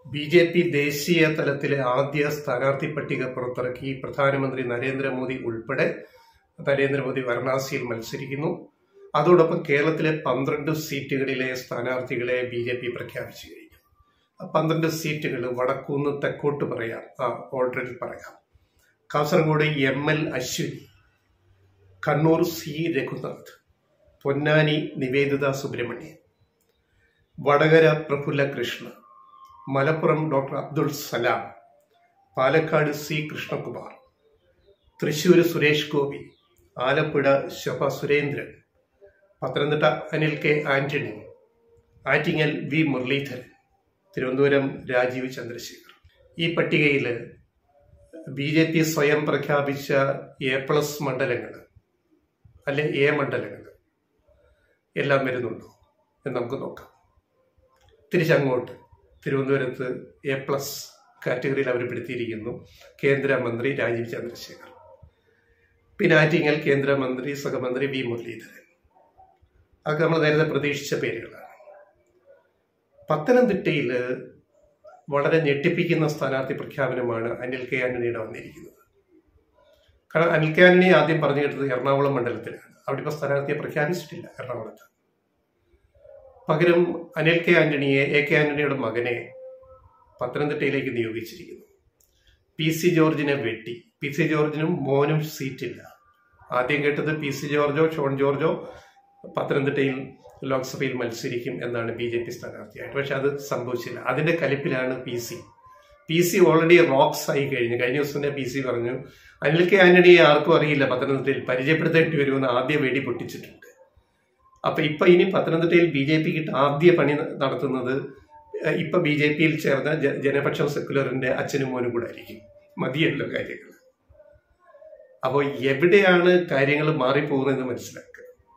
B J P ദേശീയ തലത്തിലെ ആദ്യ സ്ഥാനാർത്ഥി പട്ടിക പുറത്തിറക്കി പ്രധാനമന്ത്രി നരേന്ദ്രമോദി ഉൾപ്പെടെ നരേന്ദ്രമോദി വാരണാസിയിൽ മത്സരിക്കുന്നു അതോടൊപ്പം കേരളത്തിലെ പന്ത്രണ്ട് സീറ്റുകളിലെ സ്ഥാനാർത്ഥികളെ ബി ജെ പി പ്രഖ്യാപിച്ചു കഴിഞ്ഞു ആ പന്ത്രണ്ട് സീറ്റുകൾ വടക്കൂന്ന് തെക്കോട്ട് പറയാം ആ ഓൾറെഡി പറയാം Kasaragod M L Ashwini Kannur C Raghunath Ponnani Nivedita Subramanian Vadakara Praphulla Krishna Malappuram doctor Abdul Salam Palakkad C Krishnakumar Thrissur Suresh Gopi Alappuzha Shobha Surendran Pathanamthitta Anil K Antony Attingal V Muraleedharan Thiruvananthapuram Rajeev Chandrasekhar ഈ പട്ടികയിൽ ബി ജെ പി സ്വയം പ്രഖ്യാപിച്ച എ പ്ലസ് മണ്ഡലങ്ങൾ അല്ലെ എ മണ്ഡലങ്ങൾ എല്ലാം വരുന്നുണ്ടോ എന്ന് നമുക്ക് നോക്കാം തിരിച്ചങ്ങോട്ട് തിരുവനന്തപുരത്ത് എ പ്ലസ് കാറ്റഗറിയിൽ അവർ പെടുത്തിയിരിക്കുന്നു കേന്ദ്രമന്ത്രി രാജീവ് ചന്ദ്രശേഖർ പിന്നെ ആറ്റിങ്ങൽ കേന്ദ്രമന്ത്രി സഹമന്ത്രി വി മുരളീധരൻ അതൊക്കെ നമ്മൾ നേരത്തെ പ്രതീക്ഷിച്ച പേരുകളാണ് പത്തനംതിട്ടയിൽ വളരെ ഞെട്ടിപ്പിക്കുന്ന സ്ഥാനാർത്ഥി പ്രഖ്യാപനമാണ് അനിൽ കെ ആന്റണിയുടെ വന്നിരിക്കുന്നത് കാരണം അനിൽ കെ ആന്റണി ആദ്യം പറഞ്ഞു കേട്ടത് എറണാകുളം മണ്ഡലത്തിലാണ് അവിടെ ഇപ്പോൾ സ്ഥാനാർത്ഥിയെ പ്രഖ്യാപിച്ചിട്ടില്ല എറണാകുളത്ത് പകരം അനിൽ കെ ആന്റണിയെ എ കെ ആന്റണിയുടെ മകനെ പത്തനംതിട്ടയിലേക്ക് നിയോഗിച്ചിരിക്കുന്നു പി സി ജോർജിനെ വെട്ടി പി സി ജോർജിനും മോനും സീറ്റില്ല ആദ്യം കേട്ടത് പി സി ജോർജോ ഷോൺ ജോർജോ പത്തനംതിട്ടയിൽ ലോക്സഭയിൽ മത്സരിക്കും എന്നാണ് ബി ജെ പി സ്ഥാനാർത്ഥിയായിട്ട് പക്ഷെ അത് സംഭവിച്ചില്ല അതിന്റെ കലിപ്പിലാണ് P C P C already rocks ആയി കഴിഞ്ഞു കഴിഞ്ഞ ദിവസം തന്നെ പി സി പറഞ്ഞു അനിൽ കെ ആന്റണിയെ ആർക്കും അറിയില്ല പത്തനംതിട്ടയിൽ പരിചയപ്പെടുത്തേണ്ടി വരുമെന്ന് ആദ്യ വെടി പൊട്ടിച്ചിട്ടുണ്ട് അപ്പൊ ഇപ്പൊ ഇനി പത്തനംതിട്ടയിൽ ബി ജെ പിക്ക് ആദ്യ പണി നടത്തുന്നത് ഇപ്പൊ ബി ജെ പിയിൽ ചേർന്ന ജനപക്ഷം സെക്കുലറിന്റെ അച്ഛനും മോനും കൂടെ ആയിരിക്കും മതിയല്ലോ കാര്യങ്ങൾ അപ്പോൾ എവിടെയാണ് കാര്യങ്ങൾ മാറിപ്പോകുന്നതെന്ന് മനസ്സിലാക്കുക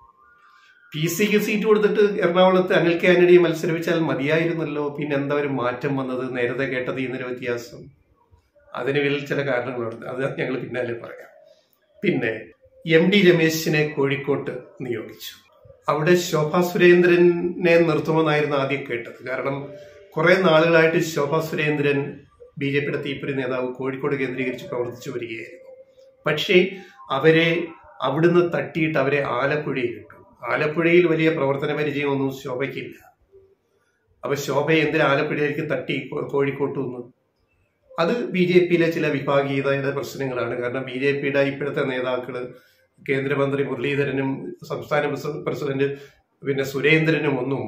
പി സിക്ക് സീറ്റ് കൊടുത്തിട്ട് എറണാകുളത്ത് അനിൽ കെ ആന്റണി മത്സരിപ്പിച്ചാൽ മതിയായിരുന്നല്ലോ പിന്നെ എന്താ ഒരു മാറ്റം വന്നത് നേരത്തെ കേട്ടത് ഇന്നൊരു വ്യത്യാസം അതിന് വലിയ ചില കാരണങ്ങളുണ്ട് അത് ഞങ്ങൾ പിന്നാലെ പറയാം പിന്നെ എം ഡി രമേശിനെ കോഴിക്കോട്ട് നിയോഗിച്ചു അവിടെ ശോഭ സുരേന്ദ്രനെ നിർത്തുമെന്നായിരുന്നു ആദ്യം കേട്ടത് കാരണം കുറെ നാളുകളായിട്ട് ശോഭ സുരേന്ദ്രൻ ബി ജെ പിയുടെ തീപ്പൊരി നേതാവ് കോഴിക്കോട് കേന്ദ്രീകരിച്ച് പ്രവർത്തിച്ചു വരികയായിരുന്നു പക്ഷേ അവരെ അവിടുന്ന് തട്ടിയിട്ട് അവരെ ആലപ്പുഴയിൽ ഇട്ടു ആലപ്പുഴയിൽ വലിയ പ്രവർത്തന പരിചയമൊന്നും ശോഭയ്ക്കില്ല അപ്പൊ ശോഭ എന്തിനാ ആലപ്പുഴയിലേക്ക് തട്ടി കോഴിക്കോട്ടു നിന്ന് അത് ബി ജെ പിയിലെ ചില വിഭാഗീയതയുടെ പ്രശ്നങ്ങളാണ് കാരണം ബി ജെ പിയുടെ ഇപ്പോഴത്തെ നേതാക്കള് കേന്ദ്രമന്ത്രി മുരളീധരനും സംസ്ഥാന പ്രസിഡന്റ് പിന്നെ സുരേന്ദ്രനും ഒന്നും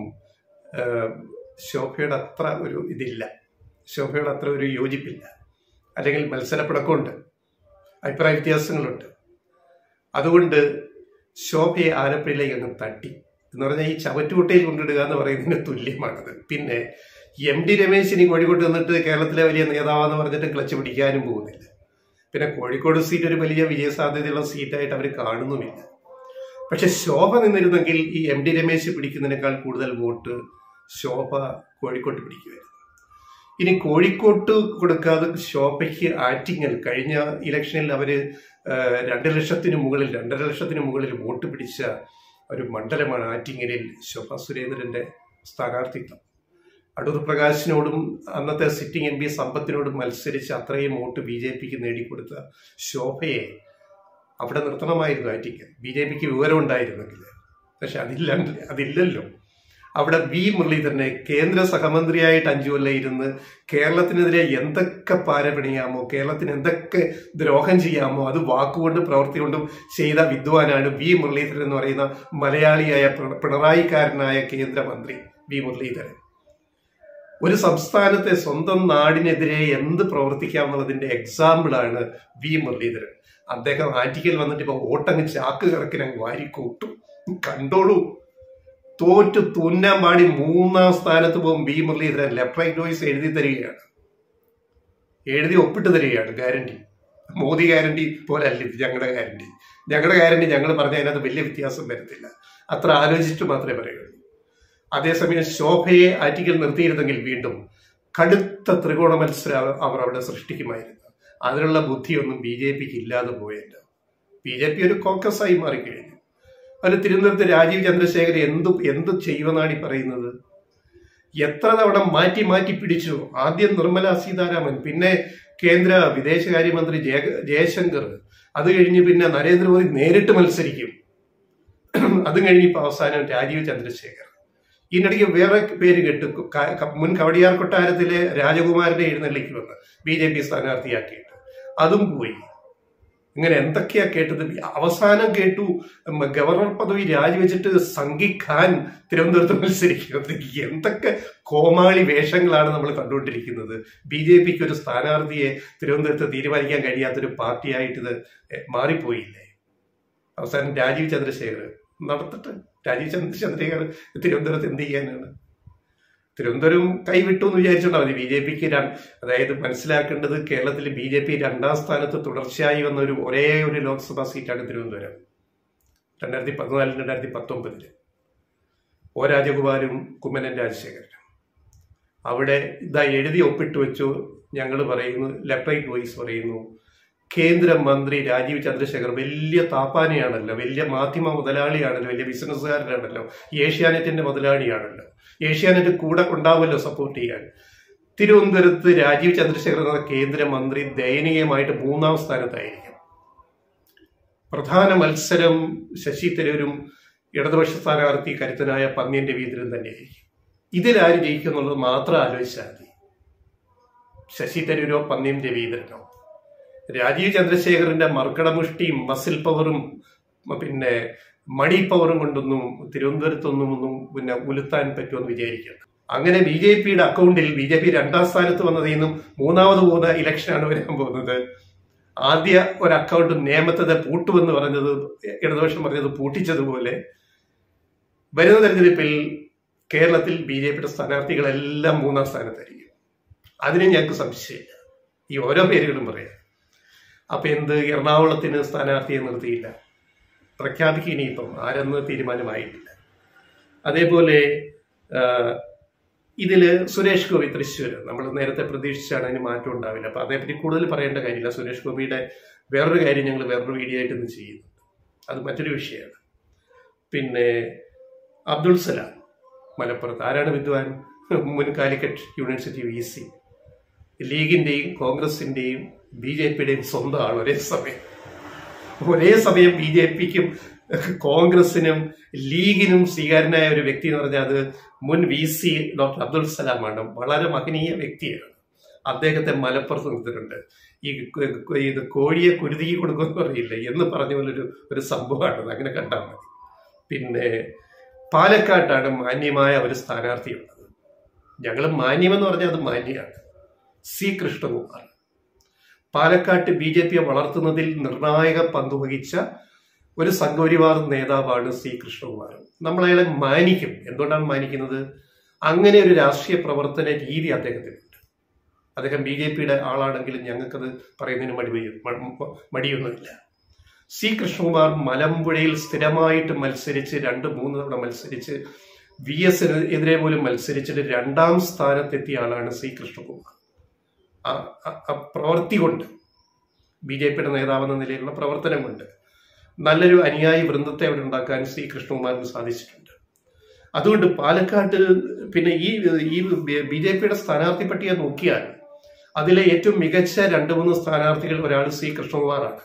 ശോഭയുടെ അത്ര ഒരു ഇതില്ല ശോഭയുടെ അത്ര ഒരു യോജിപ്പില്ല അല്ലെങ്കിൽ മത്സരപ്പിടക്കമുണ്ട് അഭിപ്രായ വ്യത്യാസങ്ങളുണ്ട് അതുകൊണ്ട് ശോഭയെ ആലപ്പുഴയിലേക്ക് അങ്ങ് തട്ടി എന്ന് പറഞ്ഞാൽ ഈ ചവറ്റുകുട്ടയിൽ കൊണ്ടിടുക എന്ന് പറയുന്നതിന് തുല്യമാണത് പിന്നെ എം ഡി രമേശ് ഇനി കോഴിക്കോട്ട് വന്നിട്ട് കേരളത്തിലെ വലിയ നേതാവെന്ന് പറഞ്ഞിട്ട് ക്ലച്ച് പിടിക്കാനും പോകുന്നില്ല പിന്നെ കോഴിക്കോട് സീറ്റ് ഒരു വലിയ വിജയസാധ്യതയുള്ള സീറ്റായിട്ട് അവർ കാണുന്നുമില്ല പക്ഷെ ശോഭ നിന്നിരുന്നെങ്കിൽ ഈ എം ഡി രമേശ് പിടിക്കുന്നതിനേക്കാൾ കൂടുതൽ വോട്ട് ശോഭ കോഴിക്കോട്ട് പിടിക്കുമായിരുന്നു ഇനി കോഴിക്കോട്ട് കൊടുക്കാതെ ശോഭയ്ക്ക് ആറ്റിങ്ങൽ കഴിഞ്ഞ ഇലക്ഷനിൽ അവര് രണ്ട് ലക്ഷത്തിന് മുകളിൽ രണ്ടര ലക്ഷത്തിന് മുകളിൽ വോട്ട് പിടിച്ച ഒരു മണ്ഡലമാണ് ആറ്റിങ്ങലിൽ ശോഭ സുരേന്ദ്രന്റെ സ്ഥാനാർത്ഥിത്വം അടൂർ പ്രകാശിനോടും അന്നത്തെ സിറ്റിംഗ് എം പി സമ്പത്തിനോടും മത്സരിച്ച് അത്രയും വോട്ട് ബി ജെ പിക്ക് നേടിക്കൊടുത്ത ശോഭയെ അവിടെ നിർത്തണമായിരുന്നു ആറ്റിങ്ങൽ ബി ജെ പിക്ക് വിവരം ഉണ്ടായിരുന്നെങ്കിൽ പക്ഷെ അതില്ല അതില്ലല്ലോ അവിടെ വി മുരളീധരനെ കേന്ദ്ര സഹമന്ത്രിയായിട്ട് അഞ്ചു കൊല്ലം ഇരുന്ന് കേരളത്തിനെതിരെ എന്തൊക്കെ പാരപണിയാമോ കേരളത്തിന് എന്തൊക്കെ ദ്രോഹം ചെയ്യാമോ അത് വാക്കുകൊണ്ടും പ്രവൃത്തി കൊണ്ടും ചെയ്ത വിദ്വാനാണ് വി മുരളീധരൻ എന്ന് പറയുന്ന മലയാളിയായ പിണറായിക്കാരനായ കേന്ദ്രമന്ത്രി വി മുരളീധരൻ ഒരു സംസ്ഥാനത്തെ സ്വന്തം നാടിനെതിരെ എന്ത് പ്രവർത്തിക്കാമെന്നുള്ളതിന്റെ എക്സാമ്പിളാണ് വി മുരളീധരൻ അദ്ദേഹം ആറ്റിക്കൽ വന്നിട്ട് ഇപ്പൊ വോട്ടങ്ങ് ചാക്ക് കണക്കിന് അങ്ങ് വാരിക്കൂട്ടും കണ്ടോളൂ തോറ്റ് തുന്നാൻ പാടി മൂന്നാം സ്ഥാനത്ത് പോകും B Muraleedharan left right voice എഴുതി തരികയാണ് എഴുതി ഒപ്പിട്ട് തരികയാണ് ഗ്യാരണ്ടി മോദി ഗ്യാരണ്ടി പോലെ അല്ല ഇത് ഞങ്ങളുടെ ഗ്യാരണ്ടി ഞങ്ങളുടെ ഗ്യാരണ്ടി ഞങ്ങൾ പറഞ്ഞ അതിനകത്ത് വലിയ വ്യത്യാസം വരത്തില്ല അത്ര ആലോചിച്ചിട്ട് മാത്രമേ പറയുള്ളൂ അതേസമയം ശോഭയെ ആറ്റിക്കൽ നിർത്തിയിരുന്നെങ്കിൽ വീണ്ടും കടുത്ത ത്രികോണ മത്സരം അവർ അവിടെ സൃഷ്ടിക്കുമായിരുന്നു അതിനുള്ള ബുദ്ധിയൊന്നും ബി ജെ പിക്ക് ഇല്ലാതെ പോയല്ല ബി ജെ പി ഒരു കോക്കസായി മാറിക്കഴിഞ്ഞു അതിൽ തിരുവനന്തപുരത്ത് രാജീവ് ചന്ദ്രശേഖർ എന്ത് എന്ത് ചെയ്യുമെന്നാണ് ഈ പറയുന്നത് എത്ര തവണ മാറ്റി മാറ്റി പിടിച്ചു ആദ്യം നിർമ്മല സീതാരാമൻ പിന്നെ കേന്ദ്ര വിദേശകാര്യമന്ത്രി ജയ ജയശങ്കർ അത് കഴിഞ്ഞ് പിന്നെ നരേന്ദ്രമോദി നേരിട്ട് മത്സരിക്കും അതും കഴിഞ്ഞ് ഇപ്പൊ അവസാനം രാജീവ് ചന്ദ്രശേഖർ ഇതിനിടയ്ക്ക് വേറെ പേര് കേട്ടു ക- ക- മുൻ കവടിയാർ കൊട്ടാരത്തിലെ രാജകുമാരനെ എഴുന്നള്ളിക്കുമെന്ന് ബി ജെ പി സ്ഥാനാർത്ഥിയാക്കിയിട്ട് അതും പോയി ഇങ്ങനെ എന്തൊക്കെയാ കേട്ടത് അവസാനം കേട്ടു ഉം, ഗവർണർ പദവി രാജിവെച്ചിട്ട് സംഘി ഖാൻ തിരുവനന്തപുരത്ത് മത്സരിക്കുന്നത് എന്തൊക്കെ കോമാളി വേഷങ്ങളാണ് നമ്മൾ കണ്ടുകൊണ്ടിരിക്കുന്നത് ബി ജെ പിക്ക് ഒരു സ്ഥാനാർത്ഥിയെ തിരുവനന്തപുരത്ത് തീരുമാനിക്കാൻ കഴിയാത്തൊരു പാർട്ടിയായിട്ട് ഇത് മാറിപ്പോയില്ലേ അവസാനം രാജീവ് ചന്ദ്രശേഖർ നടത്തട്ടെ രാജീവ് ചന്ദ്ര ചന്ദ്രശേഖർ തിരുവനന്തപുരത്ത് എന്ത് ചെയ്യാനാണ് തിരുവനന്തപുരം കൈവിട്ടു എന്ന് വിചാരിച്ചോണ്ടാ മതി ബി ജെ പിക്ക് അതായത് മനസ്സിലാക്കേണ്ടത് കേരളത്തിൽ ബി ജെ പി രണ്ടാം സ്ഥാനത്ത് തുടർച്ചയായി വന്ന ഒരു ഒരേ ഒരു ലോക്സഭാ സീറ്റാണ് തിരുവനന്തപുരം രണ്ടായിരത്തി പതിനാലിൽ രണ്ടായിരത്തി പത്തൊമ്പതില് ഒ രാജഗോപാലും കുമ്മനം രാജശേഖരനും അവിടെ ഇതാ എഴുതി ഒപ്പിട്ട് വെച്ചു ഞങ്ങൾ പറയുന്നു ലെഫ്റ്റ് വോയിസ് പറയുന്നു കേന്ദ്രമന്ത്രി രാജീവ് ചന്ദ്രശേഖർ വലിയ താപ്പാനയാണല്ലോ വലിയ മാധ്യമ മുതലാളിയാണല്ലോ വലിയ ബിസിനസ്സുകാരനാണല്ലോ ഏഷ്യാനെറ്റിന്റെ മുതലാളിയാണല്ലോ ഏഷ്യാനെറ്റ് കൂടെ ഉണ്ടാവുമല്ലോ സപ്പോർട്ട് ചെയ്യാൻ തിരുവനന്തപുരത്ത് രാജീവ് ചന്ദ്രശേഖർ എന്ന കേന്ദ്രമന്ത്രി ദയനീയമായിട്ട് മൂന്നാം സ്ഥാനത്തായിരിക്കും പ്രധാന മത്സരം ശശി തരൂരും ഇടതുപക്ഷ സ്ഥാനാർത്ഥി കരുത്തനായ പന്ന്യൻ രവീന്ദ്രൻ തന്നെയായിരിക്കും ഇതിലാര് ജയിക്കും എന്നുള്ളത് മാത്രം ആലോചിച്ചാൽ മതി ശശി തരൂരോ പന്ന്യൻ രവീന്ദ്രനോ രാജീവ് ചന്ദ്രശേഖറിന്റെ മർക്കടമുഷ്ടിയും മസിൽ പവറും പിന്നെ മണി പവറും കൊണ്ടൊന്നും തിരുവനന്തപുരത്തൊന്നും ഒന്നും പിന്നെ ഉലുത്താൻ പറ്റുമെന്ന് വിചാരിക്കുന്നു അങ്ങനെ ബി ജെ പിയുടെ അക്കൗണ്ടിൽ ബി ജെ പി രണ്ടാം സ്ഥാനത്ത് വന്നതിൽ നിന്നും മൂന്നാമത് പോകുന്ന ഇലക്ഷനാണ് വരാൻ പോകുന്നത് ആദ്യ ഒരു അക്കൗണ്ട് നിയമത്തെ പൂട്ടുമെന്ന് പറഞ്ഞത് ഇടതുപക്ഷം പറഞ്ഞത് പൂട്ടിച്ചതുപോലെ വരുന്ന തെരഞ്ഞെടുപ്പിൽ കേരളത്തിൽ ബി ജെ പിയുടെ സ്ഥാനാർത്ഥികളെല്ലാം മൂന്നാം സ്ഥാനത്തായിരിക്കും അതിന് ഞങ്ങൾക്ക് സംശയമില്ല ഈ ഓരോ പേരുകളും പറയാം അപ്പൊ എന്ത് എറണാകുളത്തിന് സ്ഥാനാർത്ഥിയെ നിർത്തിയില്ല പ്രഖ്യാപിക്കുക ഇനിയിപ്പം ആരെന്ന് തീരുമാനമായിട്ടില്ല അതേപോലെ ആ, ഇതില് സുരേഷ് ഗോപി തൃശ്ശൂർ നമ്മൾ നേരത്തെ പ്രതീക്ഷിച്ചാണ് അതിന് മാറ്റം ഉണ്ടാവില്ല അപ്പൊ അതേപ്പറ്റി കൂടുതൽ പറയേണ്ട കാര്യമില്ല സുരേഷ് ഗോപിയുടെ വേറൊരു കാര്യം ഞങ്ങൾ വേറൊരു വീഡിയോ ആയിട്ട് ഇന്ന് ചെയ്യുന്നുണ്ട് അത് മറ്റൊരു വിഷയമാണ് പിന്നെ അബ്ദുൾ സലാം മലപ്പുറത്ത് ആരാണ് വിദ്വാൻ മുൻ കാലിക്കറ്റ് യൂണിവേഴ്സിറ്റി വി സി ലീഗിന്റെയും കോൺഗ്രസിന്റെയും ബി ജെ പിയുടെയും സ്വന്തം ആൾ ഒരേ സമയം ഒരേ സമയം ബി ജെ പിക്കും കോൺഗ്രസിനും ലീഗിനും സ്വീകാരനായ ഒരു വ്യക്തി എന്ന് പറഞ്ഞാൽ അത് മുൻ വി സി ഡോക്ടർ അബ്ദുൾ സലാമാണ് വളരെ മഹനീയ വ്യക്തിയാണ് അദ്ദേഹത്തെ മലപ്പുറത്ത് നിർത്തിയിട്ടുണ്ട് ഈ കു- ഇത് കോഴിയെ കുരുതിക്ക് കൊടുക്കുമെന്ന് പറയില്ല എന്ന് പറഞ്ഞ പോലെ ഒരു ഒരു സംഭവമാണ് അങ്ങനെ കണ്ടാൽ മതി പിന്നെ പാലക്കാട്ടാണ് മാന്യമായ ഒരു സ്ഥാനാർത്ഥിയുള്ളത് ഞങ്ങൾ മാന്യമെന്ന് പറഞ്ഞാൽ അത് മാന്യമാണ് സി കൃഷ്ണകുമാർ പാലക്കാട്ട് ബി ജെ പിയെ വളർത്തുന്നതിൽ നിർണായക പങ്ക് വഹിച്ച ഒരു സംഘപരിവാർ നേതാവാണ് സി കൃഷ്ണകുമാർ നമ്മൾ അയാളെ മാനിക്കും എന്തുകൊണ്ടാണ് മാനിക്കുന്നത് അങ്ങനെ ഒരു രാഷ്ട്രീയ പ്രവർത്തന രീതി അദ്ദേഹത്തിനുണ്ട് അദ്ദേഹം ബി ജെ പിയുടെ ആളാണെങ്കിലും ഞങ്ങൾക്കത് പറയുന്നതിന് മടി മ- മടിയൊന്നുമില്ല സി കൃഷ്ണകുമാർ മലമ്പുഴയിൽ സ്ഥിരമായിട്ട് മത്സരിച്ച് രണ്ട് മൂന്ന് തവണ മത്സരിച്ച് വി എസ് എതിരെ പോലും മത്സരിച്ചിട്ട് രണ്ടാം സ്ഥാനത്തെത്തിയ ആളാണ് സി കൃഷ്ണകുമാർ ആ- ആ- ആ പ്രവൃത്തി കൊണ്ട് ബി ജെ പിയുടെ നേതാവെന്ന നിലയിലുള്ള പ്രവർത്തനം കൊണ്ട് നല്ലൊരു അനുയായി വൃന്ദത്തെ അവിടെ ഉണ്ടാക്കാൻ സി കൃഷ്ണകുമാറിന് സാധിച്ചിട്ടുണ്ട് അതുകൊണ്ട് പാലക്കാട്ട് പിന്നെ ഈ ഈ ബി ജെ പിയുടെ സ്ഥാനാർത്ഥി പട്ടിക നോക്കിയാൽ അതിലെ ഏറ്റവും മികച്ച രണ്ട് മൂന്ന് സ്ഥാനാർത്ഥികൾ ഒരാൾ സി കൃഷ്ണകുമാറാണ്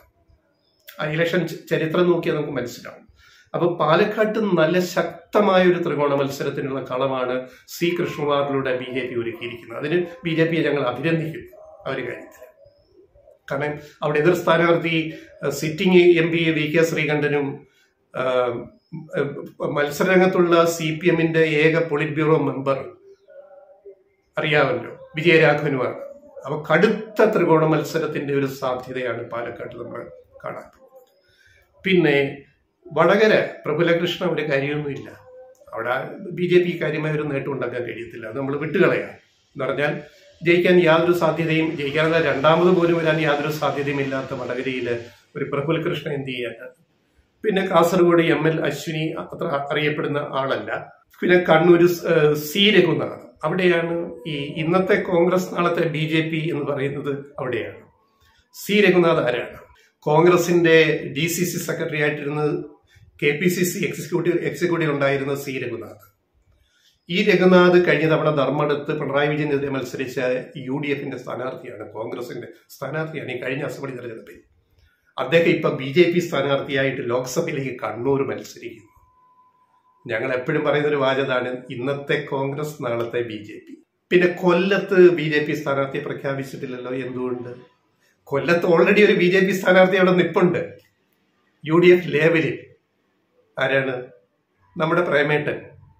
ആ ഇലക്ഷൻ ച- ചരിത്രം നോക്കിയാൽ നമുക്ക് മനസ്സിലാവും അപ്പൊ പാലക്കാട്ട് നല്ല ശക്തമായ ഒരു ത്രികോണ മത്സരത്തിനുള്ള കളമാണ് സി കൃഷ്ണകുമാറിലൂടെ ബി ജെ പി ഒരുക്കിയിരിക്കുന്നത് അതിന് ബി ജെ പിയെ ഞങ്ങൾ അഭിനന്ദിക്കുന്നു ആ ഒരു കാര്യത്തിൽ കാരണം അവിടെ എതിർ സ്ഥാനാർത്ഥി sitting M P V K ശ്രീകണ്ഠനും ആ, മത്സരരംഗത്തുള്ള സി പി എമ്മിന്റെ ഏക പൊളിറ്റ് ബ്യൂറോ മെമ്പർ അറിയാമല്ലോ വിജയരാഘവനുമാണ് അപ്പൊ കടുത്ത ത്രികോണ മത്സരത്തിന്റെ ഒരു സാധ്യതയാണ് പാലക്കാട്ട് നമ്മൾ കാണാൻ പോകുന്നത് പിന്നെ വടകര പ്രഫുലകൃഷ്ണ ഒരു കാര്യമൊന്നുമില്ല അവിടെ ബി ജെ പി കാര്യമായ ഒരു നേട്ടം ഉണ്ടാക്കാൻ കഴിയത്തില്ല അത് നമ്മൾ വിട്ടുകളയാം എന്ന് പറഞ്ഞാൽ ജയിക്കാൻ യാതൊരു സാധ്യതയും ജയിക്കാനല്ല രണ്ടാമത് പോലും വരാൻ യാതൊരു സാധ്യതയും ഇല്ലാത്ത വടകരയിൽ ഒരു പ്രഫുൽ കൃഷ്ണ എന്ത് ചെയ്യാനാണ് പിന്നെ കാസർഗോഡ് എം എൽ അശ്വിനി അത്ര അറിയപ്പെടുന്ന ആളല്ല പിന്നെ കണ്ണൂർ സി രഘുനാഥ് അവിടെയാണ് ഈ ഇന്നത്തെ കോൺഗ്രസ് നാളത്തെ ബി ജെ പി എന്ന് പറയുന്നത് അവിടെയാണ് സി രഘുനാഥ് ആരാണ് കോൺഗ്രസിന്റെ ഡി സി സി സെക്രട്ടറി ആയിട്ടിരുന്നത് K P C C executive executive ഉണ്ടായിരുന്ന സി രഘുനാഥ് ഈ രഘുനാഥ് കഴിഞ്ഞ തവണ ധർമ്മടത്ത് പിണറായി വിജയനെതിരെ മത്സരിച്ച യു ഡി എഫിന്റെ സ്ഥാനാർത്ഥിയാണ് കോൺഗ്രസിന്റെ സ്ഥാനാർത്ഥിയാണ് ഈ കഴിഞ്ഞ അസംബ്ലി തെരഞ്ഞെടുപ്പിൽ അദ്ദേഹം ഇപ്പൊ ബി ജെ പി സ്ഥാനാർത്ഥിയായിട്ട് ലോക്സഭയിലേക്ക് കണ്ണൂർ മത്സരിക്കുന്നു ഞങ്ങൾ എപ്പോഴും പറയുന്ന ഒരു വാചതാണ് ഇന്നത്തെ കോൺഗ്രസ് നാളത്തെ ബി ജെ പി പിന്നെ കൊല്ലത്ത് ബി ജെ പി സ്ഥാനാർത്ഥിയെ പ്രഖ്യാപിച്ചിട്ടില്ലല്ലോ എന്തുകൊണ്ട് കൊല്ലത്ത് ഓൾറെഡി ഒരു ബി ജെ പി സ്ഥാനാർത്ഥി അവിടെ നിപ്പുണ്ട് യു ഡി എഫ് ലേവലിൽ ആരാണ് നമ്മുടെ പ്രേമേട്ടൻ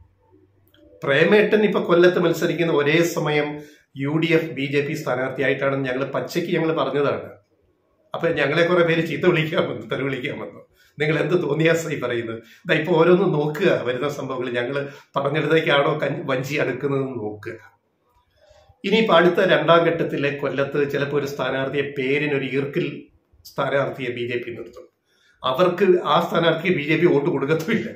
പ്രേമേട്ടൻ ഇപ്പൊ കൊല്ലത്ത് മത്സരിക്കുന്ന ഒരേ സമയം U D F B J P സ്ഥാനാർത്ഥിയായിട്ടാണെന്ന് ഞങ്ങൾ പച്ചയ്ക്ക് ഞങ്ങൾ പറഞ്ഞതാണ് അപ്പൊ ഞങ്ങളെ കുറെ പേര് ചീത്ത വിളിക്കാൻ വന്നു തെറി വിളിക്കാൻ വന്നു നിങ്ങൾ എന്ത് തോന്നിയാസായി പറയുന്നത് ഇതാ ഇപ്പൊ ഓരോന്ന് നോക്കുക വരുന്ന സംഭവങ്ങൾ ഞങ്ങൾ പറഞ്ഞിടത്തേക്കാണോ കഞ്ഞി വഞ്ചി അടുക്കുന്നത് നോക്കുക ഇനിയിപ്പോൾ അടുത്ത രണ്ടാം ഘട്ടത്തിലെ കൊല്ലത്ത് ചിലപ്പോൾ ഒരു സ്ഥാനാർത്ഥിയെ പേരിനൊരു ഈർക്കിൽ സ്ഥാനാർത്ഥിയെ ബി ജെ പി നിർത്തും അവർക്ക് ആ സ്ഥാനാർത്ഥിക്ക് ബി ജെ പി വോട്ട് കൊടുക്കത്തുമില്ല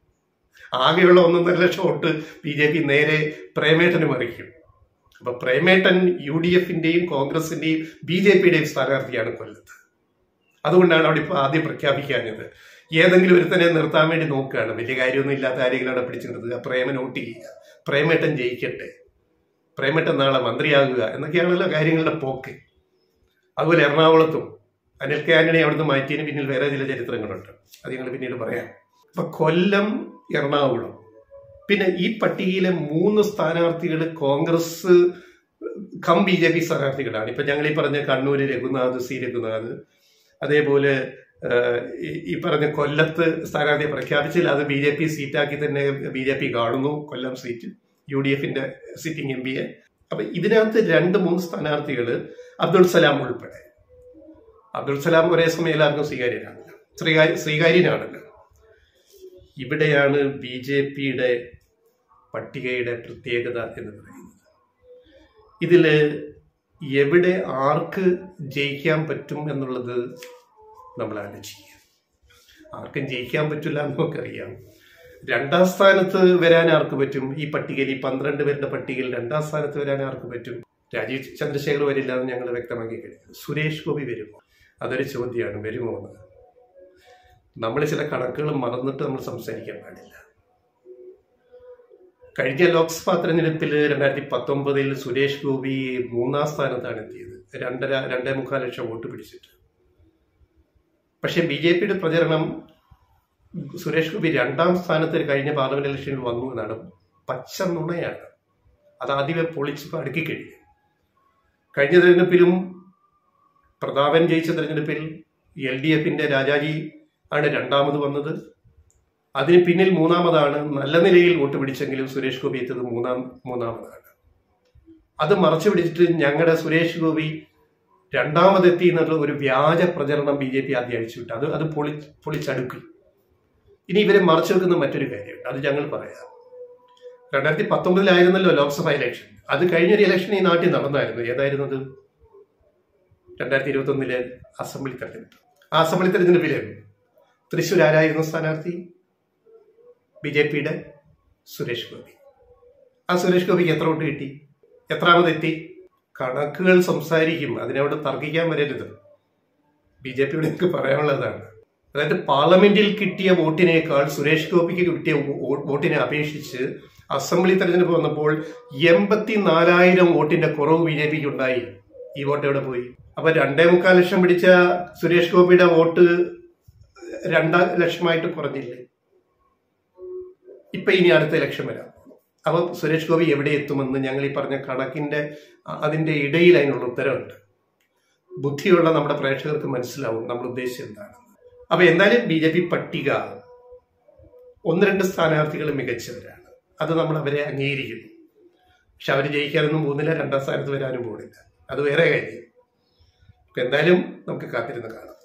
ആകെയുള്ള ഒന്നൊന്നര ലക്ഷം വോട്ട് ബി ജെ പി നേരെ പ്രേമേട്ടന് മറിക്കും അപ്പൊ പ്രേമേട്ടൻ യു ഡി എഫിന്റെയും കോൺഗ്രസിന്റെയും ബി ജെ പിയുടെയും സ്ഥാനാർത്ഥിയാണ് കൊല്ലത്ത് അതുകൊണ്ടാണ് അവിടെ ഇപ്പോൾ ആദ്യം പ്രഖ്യാപിക്കാഞ്ഞത് ഏതെങ്കിലും ഒരുത്തനെ നിർത്താൻ വേണ്ടി നോക്കുകയാണ് വലിയ കാര്യമൊന്നും ഇല്ലാത്ത ആരെങ്കിലും അവിടെ പിടിച്ചു നിർത്തുക പ്രേമൻ വോട്ട് ചെയ്യുക പ്രേമേട്ടൻ ജയിക്കട്ടെ പ്രേമേട്ടൻ നാളെ മന്ത്രിയാകുക എന്നൊക്കെയാണല്ലോ കാര്യങ്ങളുടെ പോക്ക് അതുപോലെ എറണാകുളത്തും അനിൽ കെ ആന്റണി അവിടുന്ന് മാറ്റിയതിന് പിന്നിൽ വേറെ ചില ചരിത്രങ്ങളുണ്ട് അത് ഞങ്ങൾ പിന്നീട് പറയാം അപ്പൊ കൊല്ലം എറണാകുളം പിന്നെ ഈ പട്ടികയിലെ മൂന്ന് സ്ഥാനാർത്ഥികൾ Congress cum B J P സ്ഥാനാർത്ഥികളാണ് ഇപ്പൊ ഞങ്ങൾ ഈ പറഞ്ഞ കണ്ണൂര് രഘുനാഥ് സി രഘുനാഥ് അതേപോലെ ഏഹ്, ഈ- ഈ പറഞ്ഞ കൊല്ലത്ത് സ്ഥാനാർത്ഥിയെ പ്രഖ്യാപിച്ചില്ല അത് ബി ജെ പി സീറ്റാക്കി തന്നെ ബി ജെ പി കാണുന്നു കൊല്ലം സീറ്റ് യു ഡി എഫിന്റെ സിറ്റിംഗ് എം പിയെ അപ്പൊ ഇതിനകത്ത് രണ്ട് മൂന്ന് സ്ഥാനാർത്ഥികൾ അബ്ദുൾ സലാം ഉൾപ്പെടെ അബ്ദുൾ സലാം ഒരേ സമയം എല്ലാവർക്കും സ്വീകാര്യനാണല്ലോ ശ്രീകാര്യ സ്വീകാര്യനാണല്ലോ ഇവിടെയാണ് ബി ജെ പിയുടെ പട്ടികയുടെ പ്രത്യേകത എന്ന് പറയുന്നത് ഇതില് എവിടെ ആർക്ക് ജയിക്കാൻ പറ്റും എന്നുള്ളത് നമ്മൾ ആലോചിക്കുക ആർക്കും ജയിക്കാൻ പറ്റില്ല എന്ന് നമുക്കറിയാം രണ്ടാം സ്ഥാനത്ത് വരാൻ ആർക്ക് പറ്റും ഈ പട്ടികയിൽ ഈ പന്ത്രണ്ട് പേരുടെ പട്ടികയിൽ രണ്ടാം സ്ഥാനത്ത് വരാൻ ആർക്ക് പറ്റും രാജീവ് ചന്ദ്രശേഖർ വരില്ല എന്ന് ഞങ്ങൾ വ്യക്തമാക്കി കഴിഞ്ഞു സുരേഷ് ഗോപി വരുമോ അതൊരു ചോദ്യമാണ് വരുമോ എന്ന് നമ്മൾ ചില കണക്കുകൾ മറന്നിട്ട് നമ്മൾ സംസാരിക്കാൻ പാടില്ല കഴിഞ്ഞ ലോക്സഭാ തെരഞ്ഞെടുപ്പിൽ രണ്ടായിരത്തി പത്തൊമ്പതിൽ സുരേഷ് ഗോപി മൂന്നാം സ്ഥാനത്താണ് എത്തിയത് രണ്ടര രണ്ടേ മുക്കാൽ ലക്ഷം വോട്ട് പിടിച്ചിട്ട് പക്ഷെ ബി ജെ പിയുടെ പ്രചരണം സുരേഷ് ഗോപി രണ്ടാം സ്ഥാനത്ത് കഴിഞ്ഞ പാർലമെന്റ് ഇലക്ഷനിൽ വന്നു എന്നാണ് പച്ച നുണയാണ് അത് ആദ്യമേ പൊളിച്ച് അടുക്കി കഴിഞ്ഞു കഴിഞ്ഞ തെരഞ്ഞെടുപ്പിലും പ്രതാപൻ ജയിച്ച തെരഞ്ഞെടുപ്പിൽ എൽ ഡി എഫിന്റെ രാജാജി ആണ് രണ്ടാമത് വന്നത് അതിന് പിന്നിൽ മൂന്നാമതാണ് നല്ല നിലയിൽ വോട്ട് പിടിച്ചെങ്കിലും സുരേഷ് ഗോപി എത്തിയത് മൂന്നാം മൂന്നാമതാണ് അത് മറച്ചു പിടിച്ചിട്ട് ഞങ്ങളുടെ സുരേഷ് ഗോപി രണ്ടാമതെത്തി എന്നുള്ള ഒരു വ്യാജ പ്രചരണം ബി ജെ പി ആദ്യം അഴിച്ചുവിട്ടു അത് അത് പൊളി പൊളിച്ചടുക്കി ഇനി ഇവരെ മറച്ചു വെക്കുന്ന മറ്റൊരു കാര്യമുണ്ട് അത് ഞങ്ങൾ പറയാം രണ്ടായിരത്തി പത്തൊമ്പതിലായിരുന്നല്ലോ ലോക്സഭ ഇലക്ഷൻ അത് കഴിഞ്ഞൊരു ഇലക്ഷൻ ഈ നാട്ടിൽ നടന്നായിരുന്നു ഏതായിരുന്നു അത് രണ്ടായിരത്തി ഇരുപത്തി ഒന്നിലെ അസംബ്ലി തെരഞ്ഞെടുപ്പ് ആ അസംബ്ലി തെരഞ്ഞെടുപ്പിലെ തൃശ്ശൂർ ആരായിരുന്നു സ്ഥാനാർത്ഥി ബി ജെ പിയുടെ സുരേഷ് ഗോപി ആ സുരേഷ് ഗോപിക്ക് എത്ര വോട്ട് കിട്ടി എത്രാമതെത്തി കണക്കുകൾ സംസാരിക്കും അതിനവിടെ തർക്കിക്കാൻ വരരുത് ബി ജെ പിയോട് എനിക്ക് പറയാനുള്ളതാണ് അതായത് പാർലമെന്റിൽ കിട്ടിയ വോട്ടിനേക്കാൾ സുരേഷ് ഗോപിക്ക് കിട്ടിയ വോ- വോട്ടിനെ അപേക്ഷിച്ച് അസംബ്ലി തെരഞ്ഞെടുപ്പ് വന്നപ്പോൾ എൺപത്തി നാലായിരം വോട്ടിന്റെ കുറവ് ബി ജെ പിക്ക് ഉണ്ടായി ഈ വോട്ട് എവിടെ പോയി അപ്പൊ രണ്ടേ മുക്കാൽ ലക്ഷം പിടിച്ച സുരേഷ് ഗോപിയുടെ വോട്ട് രണ്ടാം ലക്ഷമായിട്ട് കുറഞ്ഞില്ലേ ഇപ്പൊ ഇനി അടുത്ത ഇലക്ഷൻ വരാം അപ്പൊ സുരേഷ് ഗോപി എവിടെ എത്തുമെന്ന് ഞങ്ങൾ ഈ പറഞ്ഞ കണക്കിന്റെ അ- അതിന്റെ ഇടയിൽ അതിനുള്ള ഉത്തരവുണ്ട് ബുദ്ധിയുള്ള നമ്മുടെ പ്രേക്ഷകർക്ക് മനസ്സിലാവും നമ്മൾ ഉദ്ദേശിച്ചത് എന്താണ് അപ്പൊ എന്തായാലും ബി ജെ പി പട്ടിക ഒന്ന് രണ്ട് സ്ഥാനാർത്ഥികൾ മികച്ചവരാണ് അത് നമ്മൾ അവരെ അംഗീകരിക്കുന്നു പക്ഷെ അവർ ജയിക്കാനൊന്നും പോകുന്നില്ല രണ്ടാം സ്ഥാനത്ത് വരാനും പോകുന്നില്ല അത് വേറെ കാര്യം അപ്പൊ എന്തായാലും നമുക്ക് കാത്തിരുന്ന് കാണാം